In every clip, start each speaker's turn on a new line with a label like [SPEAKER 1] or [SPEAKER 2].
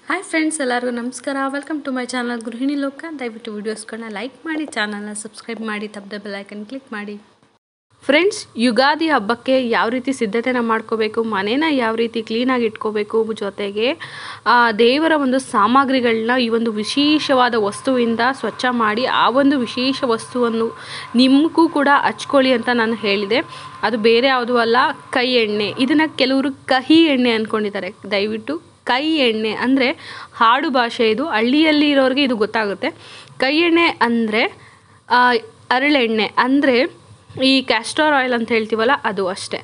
[SPEAKER 1] hi friends ಎಲ್ಲರಿಗೂ ನಮಸ್ಕಾರ welcome to my channel ಗೃಹಿಣಿ ಲೋಕ ದಯವಿಟ್ಟು ವೀಡಿಯೋಸ್ಗಳನ್ನ ಲೈಕ್ ಮಾಡಿ ಚಾನಲ್ನ ಸಬ್ಸ್ಕ್ರೈಬ್ ಮಾಡಿ ತಪ್ಪದೆ ಬೆಲ್ಲೈಕನ್ ಕ್ಲಿಕ್ ಮಾಡಿ ಫ್ರೆಂಡ್ಸ್ ಯುಗಾದಿ ಹಬ್ಬಕ್ಕೆ ಯಾವ ರೀತಿ ಸಿದ್ಧತೆನ ಮಾಡ್ಕೋಬೇಕು ಮನೇನ ಯಾವ ರೀತಿ ಕ್ಲೀನಾಗಿ ಇಟ್ಕೋಬೇಕು ಜೊತೆಗೆ ಆ, ದೇವರ ಒಂದು ಸಾಮಗ್ರಿಗಳನ್ನ ಈ ಒಂದು ವಿಶೇಷವಾದ ವಸ್ತುವಿಂದ ಸ್ವಚ್ಛ ಮಾಡಿ ಆ ಒಂದು ವಿಶೇಷ ವಸ್ತುವನ್ನು ನಿಮಗೂ ಕೂಡ ಹಚ್ಕೊಳ್ಳಿ ಅಂತ ನಾನು ಹೇಳಿದೆ ಅದು ಬೇರೆ ಯಾವುದೂ ಅಲ್ಲ ಕೈ ಎಣ್ಣೆ ಇದನ್ನು ಕೆಲವರು ಕಹಿ ಎಣ್ಣೆ ಅಂದ್ಕೊಂಡಿದ್ದಾರೆ ದಯವಿಟ್ಟು ಕೈ ಎಣ್ಣೆ ಅಂದರೆ ಹಾಡು ಭಾಷೆ ಇದು ಹಳ್ಳಿಯಲ್ಲಿ ಇರೋರಿಗೆ ಇದು ಗೊತ್ತಾಗುತ್ತೆ ಕೈ ಎಣ್ಣೆ ಅಂದರೆ ಅರಳೆಣ್ಣೆ ಅಂದರೆ ಈ ಕ್ಯಾಸ್ಟರ್ ಆಯಿಲ್ ಅಂತ ಹೇಳ್ತೀವಲ್ಲ ಅದು ಅಷ್ಟೇ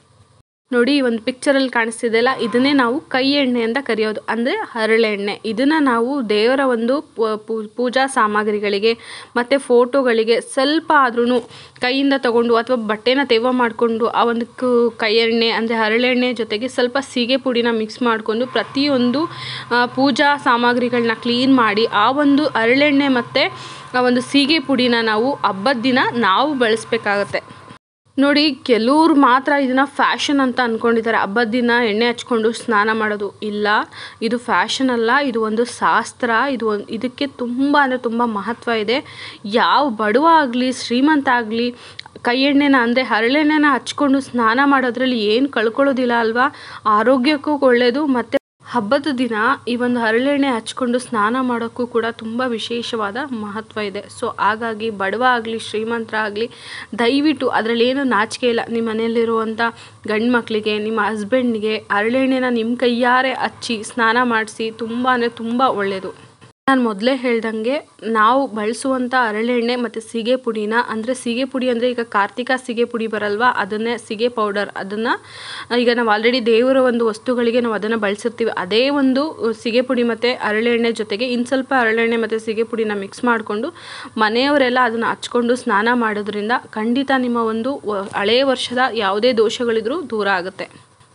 [SPEAKER 1] ನೋಡಿ ಈ ಒಂದು ಪಿಕ್ಚರಲ್ಲಿ ಕಾಣಿಸ್ತಿದೆಯಲ್ಲ ಇದನ್ನೇ ನಾವು ಕೈ ಎಣ್ಣೆ ಅಂತ ಕರೆಯೋದು ಅಂದರೆ ಹರಳೆಣ್ಣೆ ಇದನ್ನು ನಾವು ದೇವರ ಒಂದು ಪೂ- ಪೂ- ಪೂಜಾ ಸಾಮಗ್ರಿಗಳಿಗೆ ಮತ್ತು ಫೋಟೋಗಳಿಗೆ ಸ್ವಲ್ಪ ಆದ್ರೂ ಕೈಯಿಂದ ತಗೊಂಡು ಅಥವಾ ಬಟ್ಟೆನ ತೇವ ಮಾಡಿಕೊಂಡು ಆ ಒಂದು ಕು ಕೈ ಎಣ್ಣೆ ಅಂದರೆ ಹರಳೆಣ್ಣೆ ಜೊತೆಗೆ ಸ್ವಲ್ಪ ಸೀಗೆ ಪುಡಿನ ಮಿಕ್ಸ್ ಮಾಡಿಕೊಂಡು ಪ್ರತಿಯೊಂದು ಆ, ಪೂಜಾ ಸಾಮಗ್ರಿಗಳನ್ನ ಕ್ಲೀನ್ ಮಾಡಿ ಆ ಒಂದು ಹರಳೆಣ್ಣೆ ಮತ್ತು ಆ ಒಂದು ಸೀಗೆ ಪುಡಿನ ನಾವು ಹಬ್ಬದ ದಿನ ನಾವು ಬಳಸಬೇಕಾಗತ್ತೆ ನೋಡಿ ಕೆಲವ್ರು ಮಾತ್ರ ಇದನ್ನ ಫ್ಯಾಷನ್ ಅಂತ ಅಂದ್ಕೊಂಡಿದ್ದಾರೆ ಹಬ್ಬದ ದಿನ ಎಣ್ಣೆ ಹಚ್ಕೊಂಡು ಸ್ನಾನ ಮಾಡೋದು ಇಲ್ಲ ಇದು ಫ್ಯಾಷನ್ ಅಲ್ಲ ಇದು ಒಂದು ಶಾಸ್ತ್ರ ಇದು ಒಂದು ಇದಕ್ಕೆ ತುಂಬ ಅಂದರೆ ತುಂಬ ಮಹತ್ವ ಇದೆ ಯಾವ ಬಡವ ಆಗಲಿ ಶ್ರೀಮಂತ ಆಗಲಿ ಕೈ ಎಣ್ಣೆನ ಅಂದರೆ ಹರಳೆಣ್ಣೆನ ಹಚ್ಕೊಂಡು ಸ್ನಾನ ಮಾಡೋದ್ರಲ್ಲಿ ಏನು ಕಳ್ಕೊಳ್ಳೋದಿಲ್ಲ ಅಲ್ವಾ ಆರೋಗ್ಯಕ್ಕೂ ಒಳ್ಳೆಯದು ಮತ್ತು ಹಬ್ಬದ ದಿನ ಈ ಒಂದು ಹರಳೆಣ್ಣೆ ಹಚ್ಕೊಂಡು ಸ್ನಾನ ಮಾಡೋಕ್ಕೂ ಕೂಡ ತುಂಬ ವಿಶೇಷವಾದ ಮಹತ್ವ ಇದೆ ಸೊ ಹಾಗಾಗಿ ಬಡವ ಆಗಲಿ ಶ್ರೀಮಂತರಾಗಲಿ ದಯವಿಟ್ಟು ಅದರಲ್ಲಿ ಏನು ನಾಚಿಕೆ ಇಲ್ಲ ನಿಮ್ಮ ಮನೆಯಲ್ಲಿರುವಂಥ ಗಂಡು ಮಕ್ಕಳಿಗೆ ನಿಮ್ಮ ಹಸ್ಬೆಂಡ್ಗೆ ಹರಳೆಣ್ಣೆನ ನಿಮ್ಮ ಕೈಯಾರೆ ಹಚ್ಚಿ ಸ್ನಾನ ಮಾಡಿಸಿ ತುಂಬ ಅಂದರೆ ತುಂಬ ಒಳ್ಳೆಯದು ನಾನು ಮೊದಲೇ ಹೇಳ್ದಂಗೆ ನಾವು ಬಳಸುವಂಥ ಹರಳೆಣ್ಣೆ ಮತ್ತು ಸೀಗೆ ಪುಡಿನ ಅಂದರೆ ಸೀಗೆ ಪುಡಿ ಅಂದರೆ ಈಗ ಕಾರ್ತಿಕ ಸೀಗೆ ಪುಡಿ ಬರಲ್ವಾ ಅದನ್ನೇ ಸೀಗೆ ಪೌಡರ್ ಅದನ್ನು ಈಗ ನಾವು ಆಲ್ರೆಡಿ ದೇವರ ಒಂದು ವಸ್ತುಗಳಿಗೆ ನಾವು ಅದನ್ನು ಬಳಸಿರ್ತೀವಿ ಅದೇ ಒಂದು ಸೀಗೆ ಪುಡಿ ಮತ್ತು ಹರಳೆಣ್ಣೆ ಜೊತೆಗೆ ಇನ್ನು ಸ್ವಲ್ಪ ಹರಳೆಣ್ಣೆ ಮತ್ತು ಸೀಗೆ ಪುಡಿನ ಮಿಕ್ಸ್ ಮಾಡಿಕೊಂಡು ಮನೆಯವರೆಲ್ಲ ಅದನ್ನು ಹಚ್ಕೊಂಡು ಸ್ನಾನ ಮಾಡೋದ್ರಿಂದ ಖಂಡಿತ ನಿಮ್ಮ ಒಂದು ವ- ಹಳೆಯ ವರ್ಷದ ಯಾವುದೇ ದೋಷಗಳಿದ್ರೂ ದೂರ ಆಗುತ್ತೆ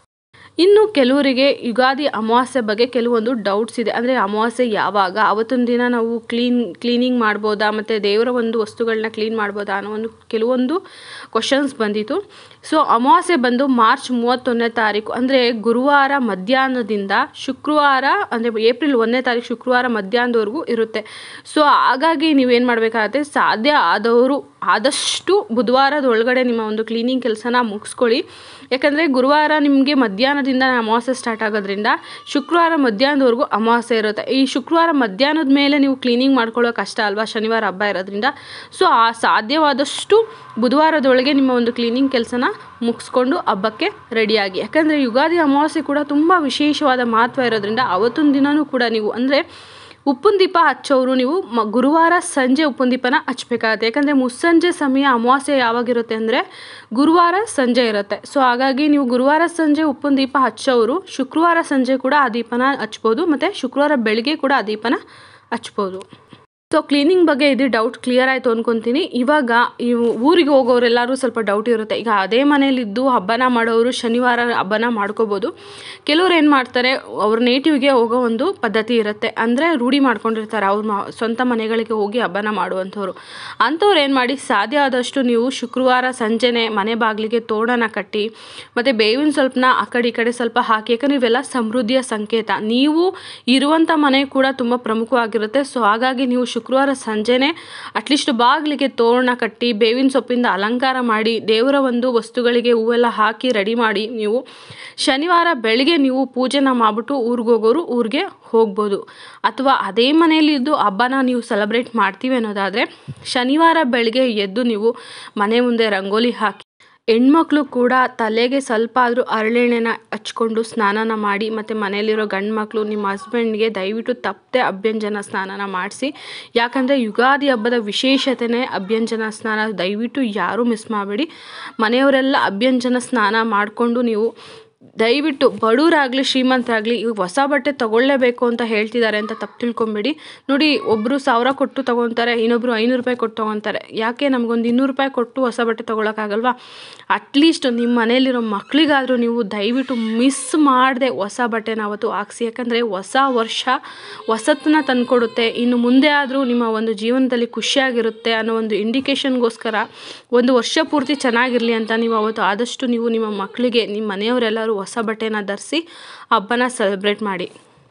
[SPEAKER 1] ಇನ್ನು ಕೆಲವರಿಗೆ ಯುಗಾದಿ ಅಮಾವಾಸ್ಯೆ ಬಗ್ಗೆ ಕೆಲವೊಂದು ಡೌಟ್ಸ್ ಇದೆ ಅಂದರೆ ಅಮಾವಾಸ್ಯೆ ಯಾವಾಗ ಅವತ್ತೊಂದು ದಿನ ನಾವು ಕ್ಲೀನ್ ಕ್ಲೀನಿಂಗ್ ಮಾಡ್ಬೋದಾ ಮತ್ತು ದೇವರ ಒಂದು ವಸ್ತುಗಳನ್ನ ಕ್ಲೀನ್ ಮಾಡ್ಬೋದಾ ಅನ್ನೋ ಒಂದು ಕೆಲವೊಂದು ಕ್ವಶನ್ಸ್ ಬಂದಿತ್ತು ಸೊ ಅಮಾವಾಸ್ಯೆ ಬಂದು ಮಾರ್ಚ್ ಮೂವತ್ತೊಂದನೇ ತಾರೀಕು ಅಂದರೆ ಗುರುವಾರ ಮಧ್ಯಾಹ್ನದಿಂದ ಶುಕ್ರವಾರ ಅಂದರೆ ಏಪ್ರಿಲ್ ಒಂದನೇ ತಾರೀಕು ಶುಕ್ರವಾರ ಮಧ್ಯಾಹ್ನದವರೆಗೂ ಇರುತ್ತೆ ಸೊ ಹಾಗಾಗಿ ನೀವೇನು ಮಾಡಬೇಕಾಗತ್ತೆ ಸಾಧ್ಯ ಆದವರು ಆದಷ್ಟು ಬುಧವಾರದ ಒಳಗಡೆ ನಿಮ್ಮ ಒಂದು ಕ್ಲೀನಿಂಗ್ ಕೆಲಸನ ಮುಗಿಸ್ಕೊಳ್ಳಿ ಯಾಕಂದರೆ ಗುರುವಾರ ನಿಮಗೆ ಮಧ್ಯಾಹ್ನದಿಂದ ಅಮಾವಾಸ್ಯೆ ಸ್ಟಾರ್ಟ್ ಆಗೋದ್ರಿಂದ ಶುಕ್ರವಾರ ಮಧ್ಯಾಹ್ನದವರೆಗೂ ಅಮಾವಾಸ್ಯೆ ಇರುತ್ತೆ ಈ ಶುಕ್ರವಾರ ಮಧ್ಯಾಹ್ನದ ಮೇಲೆ ನೀವು ಕ್ಲೀನಿಂಗ್ ಮಾಡ್ಕೊಳ್ಳೋ ಕಷ್ಟ ಅಲ್ವಾ ಶನಿವಾರ ಹಬ್ಬ ಇರೋದ್ರಿಂದ ಸೊ ಆ ಸಾಧ್ಯವಾದಷ್ಟು ಬುಧವಾರದೊಳಗೆ ನಿಮ್ಮ ಒಂದು ಕ್ಲೀನಿಂಗ್ ಕೆಲಸನ ಮುಗಿಸ್ಕೊಂಡು ಹಬ್ಬಕ್ಕೆ ರೆಡಿಯಾಗಿ ಯಾಕಂದರೆ ಯುಗಾದಿ ಅಮಾವಾಸ್ಯೆ ಕೂಡ ತುಂಬ ವಿಶೇಷವಾದ ಮಹತ್ವ ಇರೋದ್ರಿಂದ ಅವತ್ತೊಂದು ದಿನವೂ ಕೂಡ ನೀವು ಅಂದರೆ ಉಪ್ಪಿನ ದೀಪ ಹಚ್ಚೋರು ನೀವು ಮ ಗುರುವಾರ ಸಂಜೆ ಉಪ್ಪಿನ ದೀಪನ ಹಚ್ಬೇಕಾಗತ್ತೆ ಯಾಕಂದರೆ ಮುಸ್ಸಂಜೆ ಸಮಯ ಅಮಾವಾಸ್ಯೆ ಯಾವಾಗಿರುತ್ತೆ ಅಂದರೆ ಗುರುವಾರ ಸಂಜೆ ಇರುತ್ತೆ ಸೊ ಹಾಗಾಗಿ ನೀವು ಗುರುವಾರ ಸಂಜೆ ಉಪ್ಪಿನ ದೀಪ ಹಚ್ಚೋರು ಶುಕ್ರವಾರ ಸಂಜೆ ಕೂಡ ಆ ದೀಪನ ಹಚ್ಬೋದು ಮತ್ತು ಶುಕ್ರವಾರ ಬೆಳಗ್ಗೆ ಕೂಡ ಆ ದೀಪನ ಹಚ್ಬೋದು ಸೊ ಕ್ಲೀನಿಂಗ್ ಬಗ್ಗೆ ಇದು ಡೌಟ್ ಕ್ಲಿಯರ್ ಆಯಿತು ಅನ್ಕೊತೀನಿ ಇವಾಗ ಇವು ಊರಿಗೆ ಹೋಗೋರೆಲ್ಲರೂ ಸ್ವಲ್ಪ ಡೌಟ್ ಇರುತ್ತೆ ಈಗ ಅದೇ ಮನೇಲಿದ್ದು ಹಬ್ಬನ ಮಾಡೋರು ಶನಿವಾರ ಹಬ್ಬನ ಮಾಡ್ಕೋಬೋದು ಕೆಲವ್ರು ಏನು ಮಾಡ್ತಾರೆ ಅವ್ರ ನೇಟಿವ್ಗೆ ಹೋಗೋ ಒಂದು ಪದ್ಧತಿ ಇರುತ್ತೆ ಅಂದರೆ ರೂಢಿ ಮಾಡ್ಕೊಂಡಿರ್ತಾರೆ ಅವ್ರ ಮ ಸ್ವಂತ ಮನೆಗಳಿಗೆ ಹೋಗಿ ಹಬ್ಬನ ಮಾಡುವಂಥವ್ರು ಅಂಥವ್ರು ಏನು ಮಾಡಿ ಸಾಧ್ಯ ಆದಷ್ಟು ನೀವು ಶುಕ್ರವಾರ ಸಂಜೆನೆ ಮನೆ ಬಾಗಿಲಿಗೆ ತೋಡನ ಕಟ್ಟಿ ಮತ್ತು ಬೇವಿನ ಸ್ವಲ್ಪನ ಆ ಕಡೆ ಈ ಕಡೆ ಸ್ವಲ್ಪ ಹಾಕಿ ಯಾಕಂದರೆ ಇವೆಲ್ಲ ಸಮೃದ್ಧಿಯ ಸಂಕೇತ ನೀವು ಇರುವಂಥ ಮನೆ ಕೂಡ ತುಂಬ ಪ್ರಮುಖವಾಗಿರುತ್ತೆ ಸೊ ಹಾಗಾಗಿ ನೀವು ಶುಕ್ರವಾರ ಸಂಜೆನೆ ಅಟ್ಲೀಸ್ಟ್ ಬಾಗಿಲಿಗೆ ತೋರಣ ಕಟ್ಟಿ ಬೇವಿನ ಸೊಪ್ಪಿಂದ ಅಲಂಕಾರ ಮಾಡಿ ದೇವರ ಒಂದು ವಸ್ತುಗಳಿಗೆ ಹೂವೆಲ್ಲ ಹಾಕಿ ರೆಡಿ ಮಾಡಿ ನೀವು ಶನಿವಾರ ಬೆಳಿಗ್ಗೆ ನೀವು ಪೂಜೆನ ಮಾಡಿಬಿಟ್ಟು ಊರಿಗೆ ಹೋಗೋರು ಊರಿಗೆ ಹೋಗ್ಬೋದು ಅಥವಾ ಅದೇ ಮನೆಯಲ್ಲಿದ್ದು ಹಬ್ಬನ ನೀವು ಸೆಲೆಬ್ರೇಟ್ ಮಾಡ್ತೀವಿ ಅನ್ನೋದಾದರೆ ಶನಿವಾರ ಬೆಳಗ್ಗೆ ಎದ್ದು ನೀವು ಮನೆ ಮುಂದೆ ರಂಗೋಲಿ ಹಾಕಿ ಹೆಣ್ಮಕ್ಳು ಕೂಡ ತಲೆಗೆ ಸ್ವಲ್ಪ ಆದರೂ ಹರಳೆಣ್ಣೆನ ಹಚ್ಕೊಂಡು ಸ್ನಾನನ ಮಾಡಿ ಮತ್ತು ಮನೆಯಲ್ಲಿರೋ ಗಂಡು ಮಕ್ಕಳು ನಿಮ್ಮ ಹಸ್ಬೆಂಡ್ಗೆ ದಯವಿಟ್ಟು ತಪ್ಪದೆ ಅಭ್ಯಂಜನ ಸ್ನಾನನ ಮಾಡಿಸಿ ಯಾಕಂದರೆ ಯುಗಾದಿ ಹಬ್ಬದ ವಿಶೇಷತೆನೇ ಅಭ್ಯಂಜನ ಸ್ನಾನ ದಯವಿಟ್ಟು ಯಾರೂ ಮಿಸ್ ಮಾಡಬೇಡಿ ಮನೆಯವರೆಲ್ಲ ಅಭ್ಯಂಜನ ಸ್ನಾನ ಮಾಡಿಕೊಂಡು ನೀವು ದಯವಿಟ್ಟು ಬಡವರಾಗಲಿ ಶ್ರೀಮಂತರಾಗಲಿ ಈಗ ಹೊಸ ಬಟ್ಟೆ ತೊಗೊಳ್ಳೇಬೇಕು ಅಂತ ಹೇಳ್ತಿದ್ದಾರೆ ಅಂತ ತಪ್ಪು ತಿಳ್ಕೊಬೇಡಿ ನೋಡಿ ಒಬ್ಬರು ಸಾವಿರ ಕೊಟ್ಟು ತೊಗೊತಾರೆ ಇನ್ನೊಬ್ಬರು ಐನೂರು ರೂಪಾಯಿ ಕೊಟ್ಟು ತೊಗೊತಾರೆ ಯಾಕೆ ನಮಗೊಂದು ಇನ್ನೂರು ರೂಪಾಯಿ ಕೊಟ್ಟು ಹೊಸ ಬಟ್ಟೆ ತೊಗೊಳಕ್ಕಾಗಲ್ವಾ ಅಟ್ಲೀಸ್ಟ್ ನಿಮ್ಮ ಮನೇಲಿರೋ ಮಕ್ಕಳಿಗಾದರೂ ನೀವು ದಯವಿಟ್ಟು ಮಿಸ್ ಮಾಡದೆ ಹೊಸ ಬಟ್ಟೆನ ಅವತ್ತು ಹಾಕ್ಸಿ ಯಾಕಂದರೆ ಹೊಸ ವರ್ಷ ಹೊಸತನ್ನ ತಂದುಕೊಡುತ್ತೆ ಇನ್ನು ಮುಂದೆ ಆದರೂ ನಿಮ್ಮ ಒಂದು ಜೀವನದಲ್ಲಿ ಖುಷಿಯಾಗಿರುತ್ತೆ ಅನ್ನೋ ಒಂದು ಇಂಡಿಕೇಷನ್ಗೋಸ್ಕರ ಒಂದು ವರ್ಷ ಪೂರ್ತಿ ಚೆನ್ನಾಗಿರಲಿ ಅಂತ ನೀವು ಅವತ್ತು ಆದಷ್ಟು ನೀವು ನಿಮ್ಮ ಮಕ್ಕಳಿಗೆ ನಿಮ್ಮ ಮನೆಯವರೆಲ್ಲರೂ ಹೊಸ ಬಟ್ಟೆನ ಧರಿಸಿ ಹಬ್ಬನ ಸೆಲೆಬ್ರೇಟ್ ಮಾಡಿ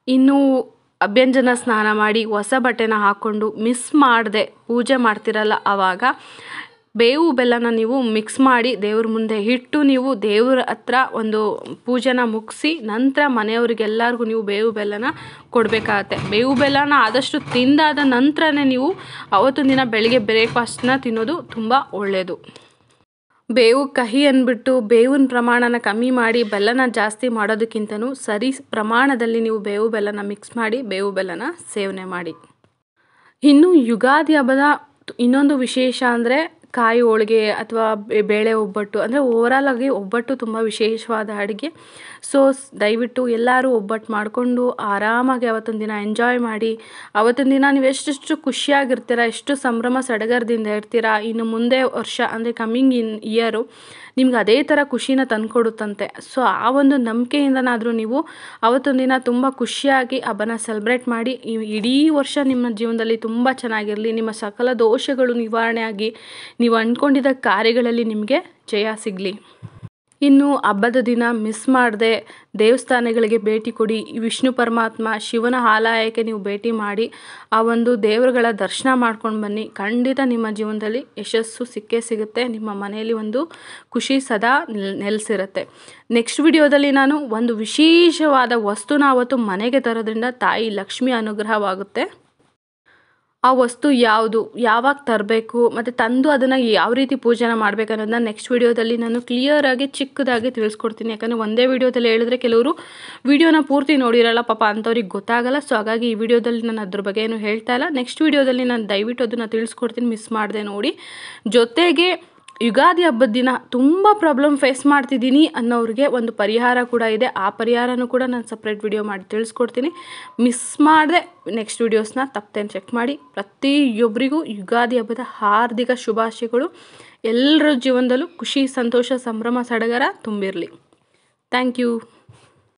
[SPEAKER 1] ಇನ್ನು ಅಭ್ಯಂಜನ ಸ್ನಾನ ಮಾಡಿ ಹೊಸ ಬಟ್ಟೆನ ಹಾಕ್ಕೊಂಡು ಮಿಸ್ ಮಾಡದೆ ಪೂಜೆ ಮಾಡ್ತಿರಲ್ಲ ಆವಾಗ ಬೇವು ಬೆಲ್ಲನ ನೀವು ಮಿಕ್ಸ್ ಮಾಡಿ ದೇವ್ರ ಮುಂದೆ ಇಟ್ಟು ನೀವು ದೇವ್ರ ಹತ್ರ ಒಂದು ಪೂಜೆನ ಮುಗಿಸಿ ನಂತರ ಮನೆಯವರಿಗೆಲ್ಲರಿಗೂ ನೀವು ಬೇವು ಬೆಲ್ಲನ ಕೊಡಬೇಕಾಗತ್ತೆ ಬೇವು ಬೆಲ್ಲನ ಆದಷ್ಟು ತಿಂದಾದ ನಂತರನೇ ನೀವು ಅವತ್ತು ದಿನ ಬೆಳಿಗ್ಗೆ ಬ್ರೇಕ್ಫಾಸ್ಟ್ನ ತಿನ್ನೋದು ತುಂಬ ಒಳ್ಳೆಯದು ಬೇವು ಕಹಿ ಅಂದ್ಬಿಟ್ಟು ಬೇವಿನ ಪ್ರಮಾಣನ ಕಮ್ಮಿ ಮಾಡಿ ಬೆಲ್ಲನ ಜಾಸ್ತಿ ಮಾಡೋದಕ್ಕಿಂತನೂ ಸರಿ ಪ್ರಮಾಣದಲ್ಲಿ ನೀವು ಬೇವು ಬೆಲ್ಲನ ಮಿಕ್ಸ್ ಮಾಡಿ ಬೇವು ಬೆಲ್ಲನ ಸೇವನೆ ಮಾಡಿ ಇನ್ನು ಯುಗಾದಿ ಹಬ್ಬದ ಇನ್ನೊಂದು ವಿಶೇಷ ಅಂದರೆ ಕಾಯಿ ಹೋಳಿಗೆ ಅಥವಾ ಬೇಳೆ ಒಬ್ಬಟ್ಟು ಅಂದರೆ ಓವರಾಲ್ ಆಗಿ ಒಬ್ಬಟ್ಟು ತುಂಬ ವಿಶೇಷವಾದ ಅಡುಗೆ ಸೊ ದಯವಿಟ್ಟು ಎಲ್ಲರೂ ಒಬ್ಬಟ್ಟು ಮಾಡಿಕೊಂಡು ಆರಾಮಾಗಿ ಅವತ್ತೊಂದು ದಿನ ಎಂಜಾಯ್ ಮಾಡಿ ಅವತ್ತಿನ ದಿನ ನೀವು ಎಷ್ಟೆಷ್ಟು ಖುಷಿಯಾಗಿರ್ತೀರ ಎಷ್ಟು ಸಂಭ್ರಮ ಸಡಗರದಿಂದ ಇರ್ತೀರ ಇನ್ನು ಮುಂದೆ ವರ್ಷ ಅಂದರೆ ಕಮ್ಮಿಂಗ್ ಇನ್ ಇಯರು ನಿಮ್ಗೆ ಅದೇ ಥರ ಖುಷಿನ ತಂದುಕೊಡುತ್ತಂತೆ ಸೊ ಆ ಒಂದು ನಂಬಿಕೆಯಿಂದನಾದರೂ ನೀವು ಅವತ್ತೊಂದು ದಿನ ತುಂಬ ಖುಷಿಯಾಗಿ ಹಬ್ಬನ ಸೆಲೆಬ್ರೇಟ್ ಮಾಡಿ ಇಡೀ ವರ್ಷ ನಿಮ್ಮ ಜೀವನದಲ್ಲಿ ತುಂಬ ಚೆನ್ನಾಗಿರಲಿ ನಿಮ್ಮ ಸಕಲ ದೋಷಗಳು ನಿವಾರಣೆ ಆಗಿ ನೀವು ಅಂದ್ಕೊಂಡಿದ್ದ ಕಾರ್ಯಗಳಲ್ಲಿ ನಿಮಗೆ ಜಯ ಸಿಗಲಿ ಇನ್ನು ಹಬ್ಬದ ದಿನ ಮಿಸ್ ಮಾಡದೆ ದೇವಸ್ಥಾನಗಳಿಗೆ ಭೇಟಿ ಕೊಡಿ ವಿಷ್ಣು ಪರಮಾತ್ಮ ಶಿವನ ಆಲಯಕ್ಕೆ ನೀವು ಭೇಟಿ ಮಾಡಿ ಆ ಒಂದು ದೇವರುಗಳ ದರ್ಶನ ಮಾಡ್ಕೊಂಡು ಬನ್ನಿ ಖಂಡಿತ ನಿಮ್ಮ ಜೀವನದಲ್ಲಿ ಯಶಸ್ಸು ಸಿಕ್ಕೇ ಸಿಗುತ್ತೆ ನಿಮ್ಮ ಮನೆಯಲ್ಲಿ ಒಂದು ಖುಷಿ ಸದಾ ನೆಲ್ ನೆಲೆಸಿರುತ್ತೆ ನೆಕ್ಸ್ಟ್ ವಿಡಿಯೋದಲ್ಲಿ ನಾನು ಒಂದು ವಿಶೇಷವಾದ ವಸ್ತುನ ಅವತ್ತು ಮನೆಗೆ ತರೋದ್ರಿಂದ ತಾಯಿ ಲಕ್ಷ್ಮಿ ಅನುಗ್ರಹವಾಗುತ್ತೆ ಆ ವಸ್ತು ಯಾವುದು ಯಾವಾಗ ತರಬೇಕು ಮತ್ತು ತಂದು ಅದನ್ನು ಯಾವ ರೀತಿ ಪೂಜೆನ ಮಾಡಬೇಕು ಅನ್ನೋದನ್ನ ನೆಕ್ಸ್ಟ್ ವಿಡಿಯೋದಲ್ಲಿ ನಾನು ಕ್ಲಿಯರಾಗಿ ಚಿಕ್ಕದಾಗಿ ತಿಳಿಸ್ಕೊಡ್ತೀನಿ ಯಾಕಂದರೆ ಒಂದೇ ವಿಡಿಯೋದಲ್ಲಿ ಹೇಳಿದ್ರೆ ಕೆಲವರು ವಿಡಿಯೋನ ಪೂರ್ತಿ ನೋಡಿರಲ್ಲ ಪಾಪ ಅಂಥವ್ರಿಗೆ ಗೊತ್ತಾಗಲ್ಲ ಸೊ ಹಾಗಾಗಿ ಈ ವಿಡಿಯೋದಲ್ಲಿ ನಾನು ಅದ್ರ ಬಗ್ಗೆ ಏನು ಹೇಳ್ತಾ ಇಲ್ಲ ನೆಕ್ಸ್ಟ್ ವಿಡಿಯೋದಲ್ಲಿ ನಾನು ದಯವಿಟ್ಟು ಅದನ್ನು ತಿಳಿಸ್ಕೊಡ್ತೀನಿ ಮಿಸ್ ಮಾಡಿದೆ ನೋಡಿ ಜೊತೆಗೆ ಯುಗಾದಿ ಹಬ್ಬದ ದಿನ ತುಂಬ ಪ್ರಾಬ್ಲಮ್ ಫೇಸ್ ಮಾಡ್ತಿದ್ದೀನಿ ಅನ್ನೋರಿಗೆ ಒಂದು ಪರಿಹಾರ ಕೂಡ ಇದೆ ಆ ಪರಿಹಾರನೂ ಕೂಡ ನಾನು ಸಪ್ರೇಟ್ ವಿಡಿಯೋ ಮಾಡಿ ತಿಳಿಸ್ಕೊಡ್ತೀನಿ ಮಿಸ್ ಮಾಡದೆ ನೆಕ್ಸ್ಟ್ ವಿಡಿಯೋಸ್ನ ತಪ್ಪದೇನು ಚೆಕ್ ಮಾಡಿ ಪ್ರತಿಯೊಬ್ಬರಿಗೂ ಯುಗಾದಿ ಹಬ್ಬದ ಹಾರ್ದಿಕ ಶುಭಾಶಯಗಳು ಎಲ್ಲರ ಜೀವನದಲ್ಲೂ ಖುಷಿ ಸಂತೋಷ ಸಂಭ್ರಮ ಸಡಗರ ತುಂಬಿರಲಿ ಥ್ಯಾಂಕ್ ಯು